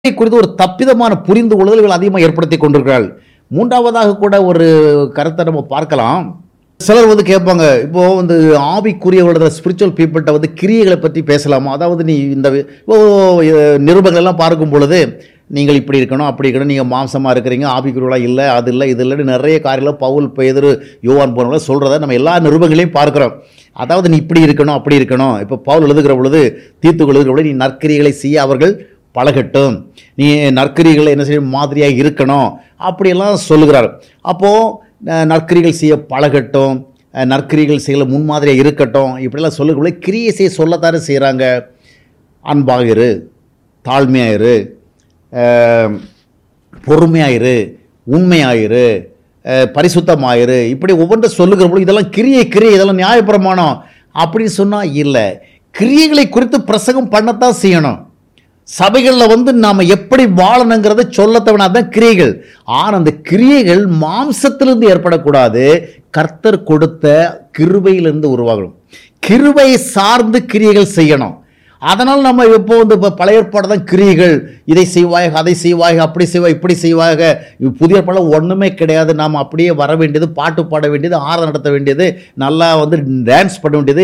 இதை குறித்து ஒரு தப்பிதமான புரிந்து கொள்ளுதல்கள் அதிகமாக ஏற்படுத்தி கொண்டிருக்கிறார்கள் மூன்றாவதாக கூட ஒரு கருத்தை நம்ம பார்க்கலாம் சிலர் வந்து கேட்பாங்க இப்போ வந்து ஆவிக்குரியவர்களோட ஸ்பிரிச்சுவல் பீப்புள்கிட்ட வந்து கிரியைகளை பற்றி பேசலாமா அதாவது நீ இந்த இப்போ அஹ், நிருபங்கள் எல்லாம் பார்க்கும் பொழுது நீங்கள் இப்படி இருக்கணும் அப்படி இருக்கணும் நீங்கள் மாம்சமாக இருக்கிறீங்க ஆவிக்குரியவர்களாக இல்லை அது இல்லை இது இல்லைன்னு நிறைய காரியங்களை பவுல் பேதர் யோவான் போனவங்கள சொல்கிறத நம்ம எல்லா நிருபங்களையும் பார்க்குறோம் அதாவது நீ இப்படி இருக்கணும் அப்படி இருக்கணும் இப்போ பவுல் எழுதுகிற பொழுது தீர்த்து எழுதுகிற பொழுது நீ நற்கிரிகளை செய்ய அவர்கள் பழகட்டும் நீ நற்கிரிகளை என்ன செய்ய மாதிரியாக இருக்கணும் அப்படியெல்லாம் சொல்லுகிறார் அப்போது நற்கிரிகள் செய்ய பழகட்டும் அஹ், நற்கிரிகள் செய்ய முன்மாதிரியாக இருக்கட்டும் இப்படிலாம் சொல்லுகிறவங்களே கிரியை செய்ய சொல்லத்தானே செய்கிறாங்க அன்பாக இரு தாழ்மையாக இரு அஹ், பொறுமையாயிரு உண்மையாயிரு அஹ், பரிசுத்தமாயிரு இப்படி ஒவ்வொன்றும் சொல்லுகிற பொழுது இதெல்லாம் கிரியை கிரியை இதெல்லாம் நியாயப்பிரமாணம் அப்படின்னு சொன்னால் இல்லை கிரியைகளை குறித்து பிரசங்கம் பண்ணத்தான் செய்யணும் சபைகளில் வந்து நாம் எப்படி வாழணுங்கிறத சொல்லத்தவனா தான் கிரியைகள் ஆனால் அந்த கிரியைகள் மாம்சத்திலிருந்து ஏற்படக்கூடாது கர்த்தர் கொடுத்த கிருபையிலிருந்து உருவாகணும் கிருபை சார்ந்து கிரியைகள் செய்யணும் அதனால் நம்ம இப்போ வந்து இப்போ பழைய ஏற்பாடு தான் கிரியைகள் இதை செய்வாயாக அதை செய்வாயாக அப்படி செய்வாய் இப்படி செய்வாக இப்ப புதிய படம் ஒன்றுமே கிடையாது நாம் அப்படியே வர வேண்டியது பாட்டு பாட வேண்டியது ஆராதனை நடத்த வேண்டியது நல்லா வந்து டான்ஸ் பண்ண வேண்டியது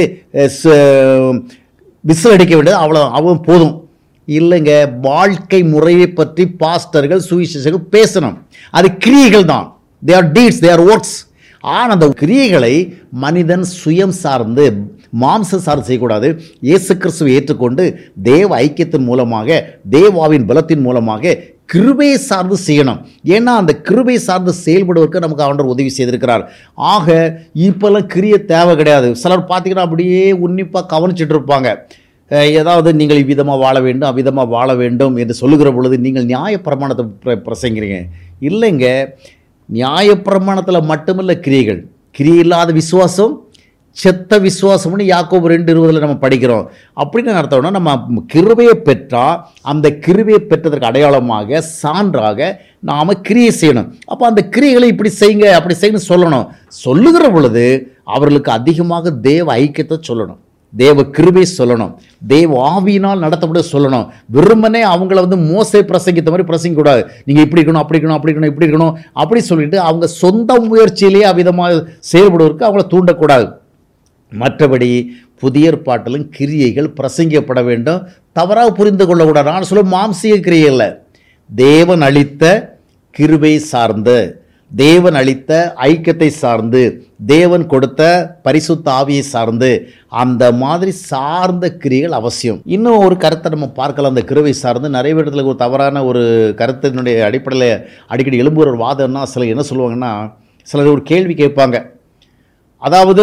விசில் அடிக்க வேண்டியது அவ்வளோ அவன் போதும் இல்லைங்க வாழ்க்கை முறையை பற்றி பாஸ்டர்கள் சுவிசேஷர்கள் பேசணும் அது கிரியைகள் தான் they are deeds they are works ஆனால் அந்த கிரியைகளை மனிதன் சுயம் சார்ந்து மாம்ச சார்ந்து செய்யக்கூடாது இயேசு கிறிஸ்துவை ஏற்றுக்கொண்டு தேவ ஐக்கியத்தின் மூலமாக தேவாவின் பலத்தின் மூலமாக கிருபையை சார்ந்து செய்யணும் ஏன்னா அந்த கிருபை சார்ந்து செயல்படுவதற்கு நமக்கு ஆண்டவர் உதவி செய்திருக்கிறார் ஆக இப்போல்லாம் கிரிய தேவை கிடையாது சிலர் பார்த்தீங்கன்னா அப்படியே உன்னிப்பாக கவனிச்சிட்டு இருப்பாங்க அஹ் ஏதாவது நீங்கள் இவ்விதமாக வாழ வேண்டும் அவ்விதமாக வாழ வேண்டும் என்று சொல்லுகிற பொழுது நீங்கள் நியாயப்பிரமாணத்தை பிர பிரசங்கிறீங்க இல்லைங்க நியாயப்பிரமாணத்தில் மட்டுமல்ல கிரியைகள் கிரியை இல்லாத விசுவாசம் செத்த விசுவாசம்னு யாக்கோபு ரெண்டு இருபதில் நம்ம படிக்கிறோம் அப்படின்னு அர்த்தம்னா நம்ம கிருபையை பெற்றால் அந்த கிருபையை பெற்றதற்கு அடையாளமாக சான்றாக நாம் கிரியை செய்யணும் அப்போ அந்த கிரியைகளை இப்படி செய்யுங்க அப்படி செய்யணும் சொல்லணும் சொல்லுகிற பொழுது அவர்களுக்கு அதிகமாக தேவ ஐக்கியத்தை சொல்லணும் தேவ கிருபை சொல்லணும் தேவ ஆவியினால் நடத்தப்பட சொல்லணும் வெறுமனே அவங்கள வந்து மோசை பிரசங்கித்த மாதிரி பிரசங்க கூடாது நீங்கள் இப்படி இருக்கணும் அப்படி இருக்கணும் அப்படி இருக்கணும் இப்படி இருக்கணும் அப்படி சொல்லிட்டு அவங்க சொந்த முயற்சியிலேயே அவ்விதமாக செயல்படுவதற்கு அவங்கள தூண்டக்கூடாது மற்றபடி புதிய ஏற்பாட்டிலும் கிரியைகள் பிரசங்கிக்கப்பட வேண்டும் தவறாக புரிந்து கொள்ளக்கூடாது நான் சொல்ல மாம்சீக கிரியை இல்லை தேவன் அளித்த கிருபை சார்ந்து தேவன் அளித்த ஐக்கியத்தை சார்ந்து தேவன் கொடுத்த பரிசுத்த ஆவியை சார்ந்து அந்த மாதிரி சார்ந்த கிரியைகள் அவசியம் இன்னும் ஒரு கருத்தை நம்ம பார்க்கலாம் அந்த கிருவை சார்ந்து நிறைய இடத்துல ஒரு தவறான ஒரு கருத்தினுடைய அடிப்படையில் அடிக்கடி எழும்புகிற ஒரு வாதம்னா சிலர் என்ன சொல்லுவாங்கன்னா சிலர் ஒரு கேள்வி கேட்பாங்க அதாவது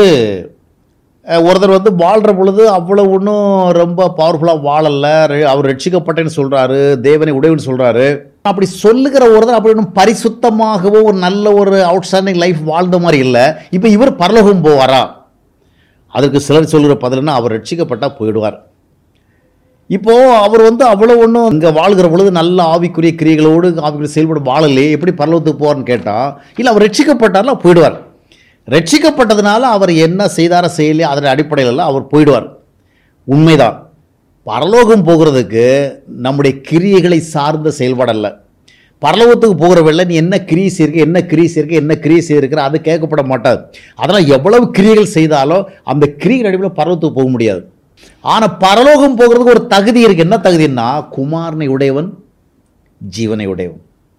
அஹ், ஒருத்தர் வந்து வாழ்கிற பொழுது அவ்வளோ ஒன்றும் ரொம்ப பவர்ஃபுல்லாக வாழல ரெ- அவர் ரட்சிக்கப்பட்டேன்னு சொல்கிறாரு தேவனை உடையவன்னு சொல்கிறாரு அப்படி சொல்லுகிற ஒருத்தர் அப்படி ஒன்றும் பரிசுத்தமாகவோ ஒரு நல்ல ஒரு அவுட்ஸ்டாண்டிங் லைஃப் வாழ்ந்த மாதிரி இல்லை இப்போ இவர் பரலோகம் போவாரா அதற்கு சிலர் சொல்கிற பதில்னா அவர் ரட்சிக்கப்பட்டால் போயிடுவார் இப்போ அவர் வந்து அவ்வளோ ஒன்றும் இங்கே வாழ்கிற பொழுது நல்ல ஆவிக்குரிய கிரியைகளோடு ஆவிக்குரிய செயல்பட வாழலையே எப்படி பரலோகத்துக்கு போவார்னு கேட்டால் இல்லை அவர் ரட்சிக்கப்பட்டார்னா போயிடுவார் ரட்சிக்கப்பட்டதுனால அவர் என்ன செய்தார செய்யலையோ அதன் அடிப்படையில் அவர் போயிடுவார் உண்மைதான் பரலோகம் போகிறதுக்கு நம்முடைய கிரியைகளை சார்ந்த செயல்பாடல்ல பரலோகத்துக்கு போகிற வெள்ள நீ என்ன கிரியை செய்யிருக்க என்ன கிரியை செய்யிருக்க என்ன கிரியை செய்திருக்கிற அது கேட்கப்பட மாட்டாது அதனால் எவ்வளவு கிரியைகள் செய்தாலும் அந்த கிரியை அடிப்படையில் பரலோகத்துக்கு போக முடியாது ஆனால் பரலோகம் போகிறதுக்கு ஒரு தகுதி இருக்கு என்ன தகுதின்னா குமாரனை உடையவன் ஜீவனை உடையவன்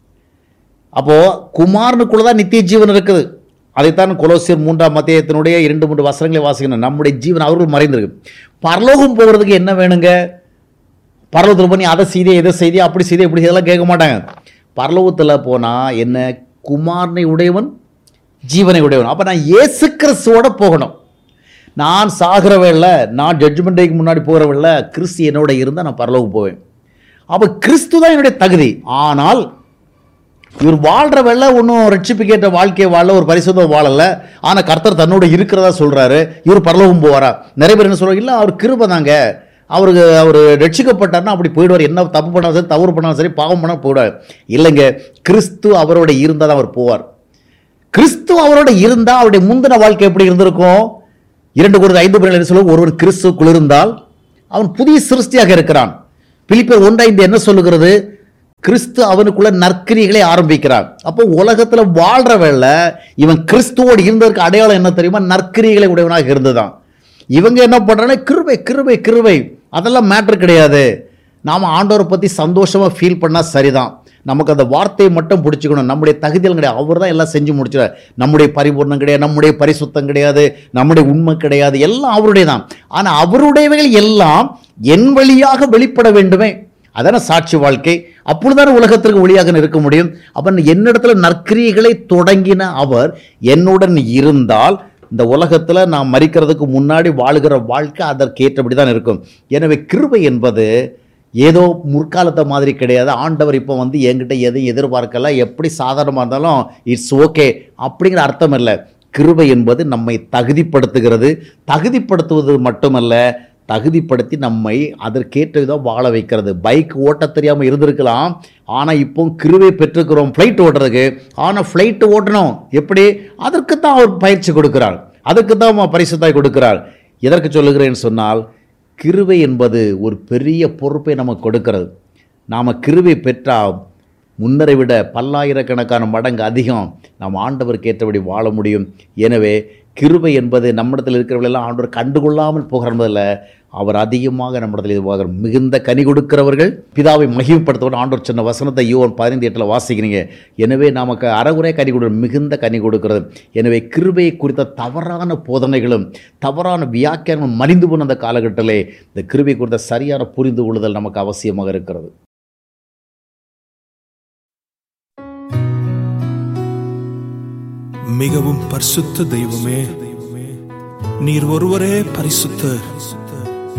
அப்போ குமாரனுக்குள்ள தான் நித்திய ஜீவன் இருக்குது அதைத்தான் கொலோசியர் மூன்றாம் மத்தியத்தினுடைய இரண்டு மூன்று வசனங்களை வாசிக்கணும் நம்முடைய ஜீவன் அவர்கள் மறைந்திருக்கு பரலோகம் போகிறதுக்கு என்ன வேணுங்க பரலோகத்தில் போய் நீ அதை செய்தே இதை செய்தே அப்படி செய்தே இப்படி இதெல்லாம் கேட்க மாட்டாங்க பரலோகத்தில் போனால் என்ன குமாரனை உடையவன் ஜீவனை உடையவன் அப்போ நான் இயேசு கிறிஸ்துவோட போகணும் நான் சாகிற வேளை நான் ஜட்ஜ்மெண்ட் டேக்கு முன்னாடி போகிற வேளை கிறிஸ்து என்னோட இருந்தால் நான் பரலோகம் போவேன் அப்போ கிறிஸ்து தான் என்னுடைய தகுதி ஆனால் இவர் வாழ்கிற வேலை ஒன்றும் ரட்சிப்புக்கேற்ற வாழ்க்கையை வாழ ஒரு பரிசுத்தம் வாழலை ஆனால் கர்த்தர் தன்னோட இருக்கிறதா சொல்கிறாரு இவர் பரலோகம் போவாரா நிறைய பேர் என்ன சொல்றாங்க இல்லை அவர் கிருபை தாங்க அவருக்கு அவர் ரட்சிக்கப்பட்டார்னா அப்படி போயிடுவார் என்ன தப்பு பண்ணாலும் சரி தவறு பண்ணாலும் சரி பாவம் பண்ணால் போயிடுவார் இல்லைங்க கிறிஸ்து அவரோட இருந்தால் தான் அவர் போவார் கிறிஸ்து அவரோட இருந்தால் அவருடைய முந்தின வாழ்க்கை எப்படி இருந்திருக்கும் இரண்டு குரு ஐந்து பேர் என்ன சொல்லுவோம் ஒருவன் கிறிஸ்துக்குள் இருந்தால் அவன் புதிய சிருஷ்டியாக இருக்கிறான் பிலிப்பியர் ஒன்றைந்து என்ன சொல்லுகிறது கிறிஸ்து அவனுக்குள்ள நற்கிரிகளை ஆரம்பிக்கிறார் அப்போ உலகத்துல வாழ்ற வேளை இவன் கிறிஸ்துவோடு இருந்ததற்கு அடையாளம் என்ன தெரியுமா நற்கிரிகளை உடையவனாக இருந்ததான் இவங்க என்ன பண்றாங்க கிருபை கிருபை கிருபை அதெல்லாம் மேட்ரு கிடையாது நாம் ஆண்டவரை பற்றி சந்தோஷமாக ஃபீல் பண்ணால் சரிதான் நமக்கு அந்த வார்த்தையை மட்டும் பிடிச்சிக்கணும் நம்முடைய தகுதிகள் கிடையாது அவர் தான் எல்லாம் செஞ்சு முடிச்சிடார் நம்முடைய பரிபூர்ணம் கிடையாது நம்முடைய பரிசுத்தம் கிடையாது நம்முடைய உண்மை கிடையாது எல்லாம் அவருடைய தான் ஆனால் அவருடையவைகள் எல்லாம் என் வழியாக வெளிப்பட வேண்டுமே அதான சாட்சி வாழ்க்கை அப்பொழுதான உலகத்திற்கு ஒளியாக இருக்க முடியும் அவன் என்னிடத்துல நற்கிரியைகளை தொடங்கின அவர் என்னுடன் இருந்தால் இந்த உலகத்தில் நான் மறிக்கிறதுக்கு முன்னாடி வாழுகிற வாழ்க்கை அதற்கேற்றபடி தான் இருக்கும் எனவே கிருபை என்பது ஏதோ முற்காலத்தை மாதிரி கிடையாது ஆண்டவர் இப்போ வந்து என்கிட்ட எதையும் எதிர்பார்க்கல எப்படி சாதாரணமாக இருந்தாலும் இட்ஸ் ஓகே அப்படிங்கிற அர்த்தம் இல்லை கிருபை என்பது நம்மை தகுதிப்படுத்துகிறது தகுதிப்படுத்துவது மட்டுமல்ல தகுதிப்படுத்தி நம்மை அதற்கேற்ற விதம் வாழ வைக்கிறது பைக் ஓட்ட தெரியாமல் இருந்திருக்கலாம் ஆனால் இப்போ கிருவை பெற்றுக்கிறோம் ஃப்ளைட் ஓட்டுறதுக்கு ஆனால் ஃப்ளைட்டு ஓட்டணும் எப்படி அதற்கு தான் அவர் பயிற்சி கொடுக்கிறார் அதுக்கு தான் பரிசுத்தாய் கொடுக்கிறார் எதற்கு சொல்லுகிறேன்னு சொன்னால் கிருவை என்பது ஒரு பெரிய பொறுப்பை நமக்கு கொடுக்கிறது நாம் கிருவை பெற்றால் முன்னரை விட பல்லாயிரக்கணக்கான மடங்கு அதிகம் நாம் ஆண்டவருக்கு ஏற்றபடி வாழ முடியும் எனவே கிருபை என்பது நம்மிடத்தில் இருக்கிறவர்களெல்லாம் ஆண்டவர் கண்டுகொள்ளாமல் போகிறதில்ல அவர் அதிகமாக நம்மிடத்தில் எதிர்பார்க்கிற மிகுந்த கனி கொடுக்கிறவர்கள் பிதாவை மகிமைப்படுத்தவர் ஆண்டவர் சொன்ன வசனத்தை யோன் பதினைந்து எட்டில் வாசிக்கிறீங்க எனவே நமக்கு அறகுறை கனி கொடு மிகுந்த கனி கொடுக்கிறது எனவே கிருபையை குறித்த தவறான போதனைகளும் தவறான வியாக்கியானங்களும் மலிந்து போன அந்த காலகட்டத்திலே இந்த கிருபை குறித்த சரியான புரிந்து கொள்ளுதல் நமக்கு அவசியமாக இருக்கிறது மிகவும் பரிசுத்த தெய்வமே நீர் ஒருவரே பரிசுத்தர்